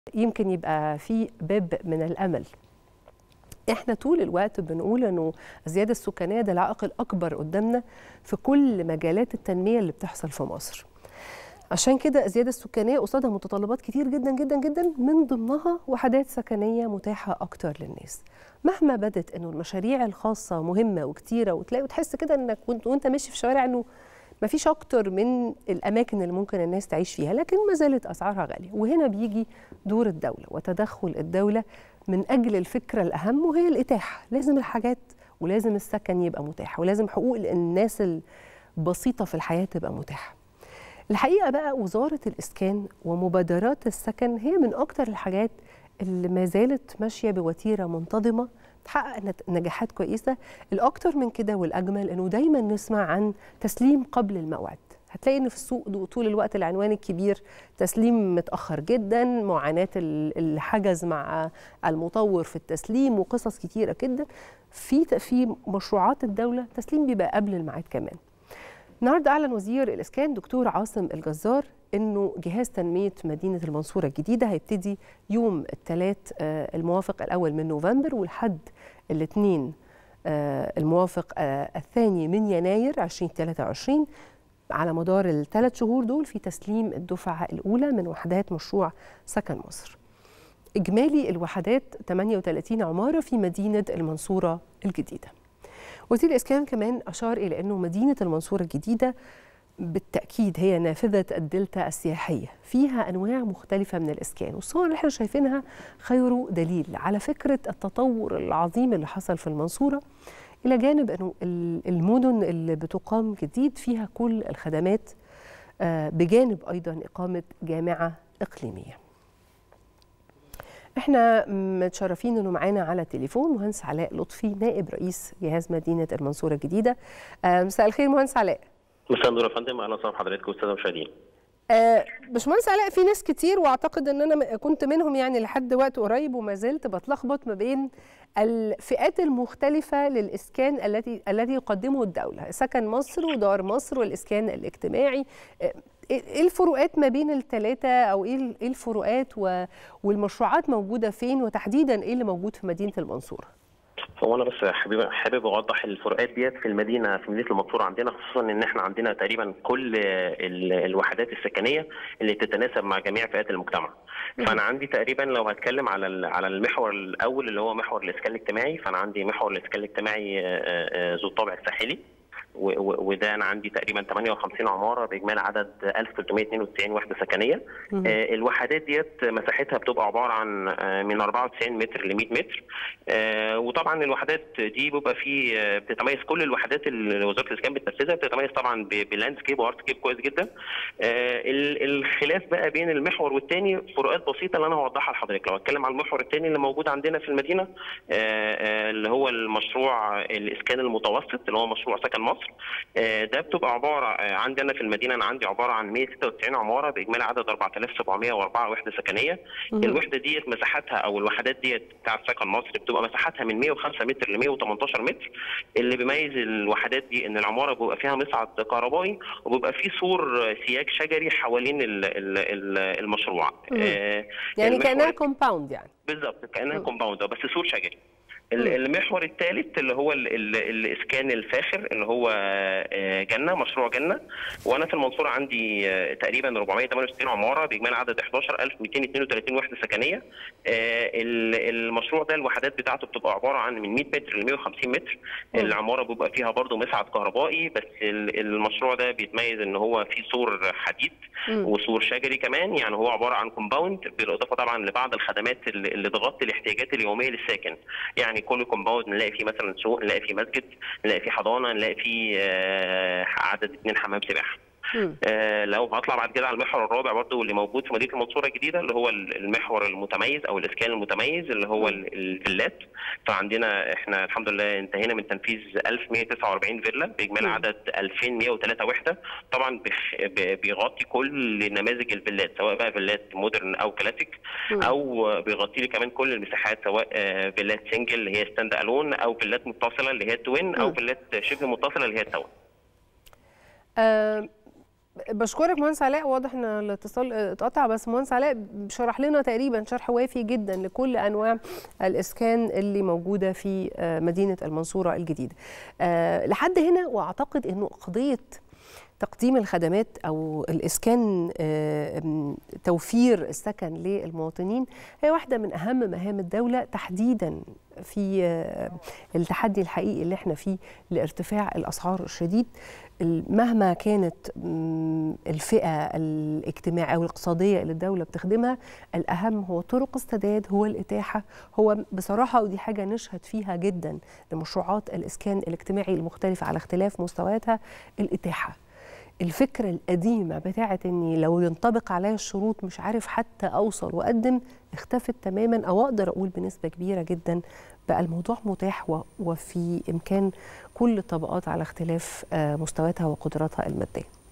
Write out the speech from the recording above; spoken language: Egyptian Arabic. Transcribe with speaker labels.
Speaker 1: يمكن يبقى في باب من الامل احنا طول الوقت بنقول انه الزياده السكانيه ده العائق الاكبر قدامنا في كل مجالات التنميه اللي بتحصل في مصر عشان كده الزياده السكانيه قصادها متطلبات كتير جدا جدا جدا من ضمنها وحدات سكنيه متاحه اكتر للناس مهما بدت انه المشاريع الخاصه مهمه وكتيره وتلاقي وتحس كده انك وانت, وانت ماشي في شوارع انه ما فيش اكتر من الاماكن اللي ممكن الناس تعيش فيها لكن ما زالت اسعارها غاليه وهنا بيجي دور الدوله وتدخل الدوله من اجل الفكره الاهم وهي الاتاحه لازم الحاجات ولازم السكن يبقى متاح ولازم حقوق الناس البسيطه في الحياه تبقى متاحه الحقيقه بقى وزاره الاسكان ومبادرات السكن هي من اكتر الحاجات اللي ما زالت ماشيه بوتيره منتظمه تحقق نجاحات كويسه الاكتر من كده والاجمل انه دايما نسمع عن تسليم قبل الموعد هتلاقي ان في السوق طول الوقت العنوان الكبير تسليم متاخر جدا معاناه اللي حجز مع المطور في التسليم وقصص كتيره جدا في في مشروعات الدوله تسليم بيبقى قبل الميعاد كمان النهارده اعلن وزير الاسكان دكتور عاصم الجزار انه جهاز تنميه مدينه المنصوره الجديده هيبتدي يوم الثلاث الموافق الاول من نوفمبر ولحد الاثنين الموافق الثاني من يناير 2023 على مدار الثلاث شهور دول في تسليم الدفعه الاولى من وحدات مشروع سكن مصر. اجمالي الوحدات 38 عماره في مدينه المنصوره الجديده. وزير الاسكان كمان اشار الى انه مدينه المنصوره الجديده بالتاكيد هي نافذه الدلتا السياحيه فيها انواع مختلفه من الاسكان والصور اللي احنا شايفينها خير دليل على فكره التطور العظيم اللي حصل في المنصوره الى جانب انه المدن اللي بتقام جديد فيها كل الخدمات بجانب ايضا اقامه جامعه اقليميه احنا متشرفين انه معانا على التليفون مهندس علاء لطفي نائب رئيس جهاز مدينه المنصوره الجديده مساء الخير مهندس علاء
Speaker 2: مساء النور يا فندم اهلا وسهلا بحضرتك واستاذ المشاهدين
Speaker 1: أه باشمهندس علاء في ناس كتير واعتقد ان انا كنت منهم يعني لحد وقت قريب وما زلت بتلخبط ما بين الفئات المختلفه للاسكان التي الذي يقدمه الدوله سكن مصر ودار مصر والاسكان الاجتماعي ايه الفروقات ما بين الثلاثه او ايه الفروقات والمشروعات موجوده فين وتحديدا ايه اللي موجود في مدينه المنصوره
Speaker 2: هو انا بس حابب حابب اوضح الفروقات ديت في المدينه في مدينه المنصوره عندنا خصوصا ان احنا عندنا تقريبا كل الوحدات السكنيه اللي تتناسب مع جميع فئات المجتمع. فانا عندي تقريبا لو هتكلم على على المحور الاول اللي هو محور الاسكان الاجتماعي فانا عندي محور الاسكان الاجتماعي ذو الطابع الساحلي وده انا عندي تقريبا 58 عماره باجمالي عدد 1392 وحده سكنيه آه الوحدات ديت مساحتها بتبقى عباره عن من 94 متر ل 100 متر آه وطبعا الوحدات دي بيبقى في بتتميز كل الوحدات اللي وزاره الاسكان بتنفذها بتتميز طبعا بلاندسكيب وارتسكيب كويس جدا آه الخلاف بقى بين المحور والثاني فروقات بسيطه اللي انا هوضحها لحضرتك لو اتكلم على المحور الثاني اللي موجود عندنا في المدينه اللي هو المشروع الاسكان المتوسط اللي هو مشروع سكن مصر ده بتبقى عباره عندنا في المدينه انا عندي عباره عن 196 عماره باجمالي عدد 4704 وحده سكنيه الوحده ديت مساحتها او الوحدات ديت بتاعت سكن مصر بتبقى مساحتها من 105 متر ل 118 متر اللي بيميز الوحدات دي ان العماره بيبقى فيها مصعد كهربائي وبيبقى فيه سور سياج شجري حوالين المشروع
Speaker 1: يعني كانها كومباوند يعني
Speaker 2: بالظبط كانها كومباوند بس سور شجري المحور الثالث اللي هو ال ال الاسكان الفاخر اللي هو جنه مشروع جنه وانا في المنصوره عندي تقريبا 468 عماره باجمالي عدد 11232 وحده سكنيه المشروع ده الوحدات بتاعته بتبقى عباره عن من 100 متر ل 150 متر العماره بيبقى فيها برضه مسعد كهربائي بس المشروع ده بيتميز ان هو فيه سور حديد وسور شجري كمان يعني هو عباره عن كومباوند بالاضافه طبعا لبعض الخدمات اللي تغطي الاحتياجات اليوميه للساكن يعني كل كومباوند نلاقي فيه مثلا سوق نلاقي فيه مسجد نلاقي فيه حضانه نلاقي فيه عدد اثنين حمام سباحه آه لو هطلع بعد كده على المحور الرابع برضو اللي موجود في مدينه المنصوره الجديده اللي هو المحور المتميز او الاسكان المتميز اللي هو الفيلات فعندنا احنا الحمد لله انتهينا من تنفيذ 1149 فيلا باجمالي عدد 2103 وحده طبعا بيغطي كل نماذج الفيلات سواء بقى فيلات مودرن او كلاسيك او بيغطي لي كمان كل المساحات سواء فيلات سنجل اللي هي ستاند الون او فيلات متصله اللي هي التوين او فيلات شبه متصله اللي هي التاون
Speaker 1: أه بشكرك مهندس علاء واضح ان الاتصال اتقطع بس مهندس علاء شرح لنا تقريبا شرح وافي جدا لكل انواع الاسكان اللي موجوده في مدينه المنصوره الجديده. لحد هنا واعتقد انه قضيه تقديم الخدمات او الاسكان توفير السكن للمواطنين هي واحده من اهم مهام الدوله تحديدا في التحدي الحقيقي اللي احنا فيه لارتفاع الاسعار الشديد مهما كانت الفئه الاجتماعيه او الاقتصاديه اللي الدوله بتخدمها الاهم هو طرق السداد هو الاتاحه هو بصراحه ودي حاجه نشهد فيها جدا لمشروعات الاسكان الاجتماعي المختلفه على اختلاف مستوياتها الاتاحه الفكرة القديمة بتاعة اني لو ينطبق عليا الشروط مش عارف حتى اوصل واقدم اختفت تماما او اقدر اقول بنسبة كبيرة جدا بقى الموضوع متاح وفي امكان كل الطبقات على اختلاف مستوياتها وقدراتها المادية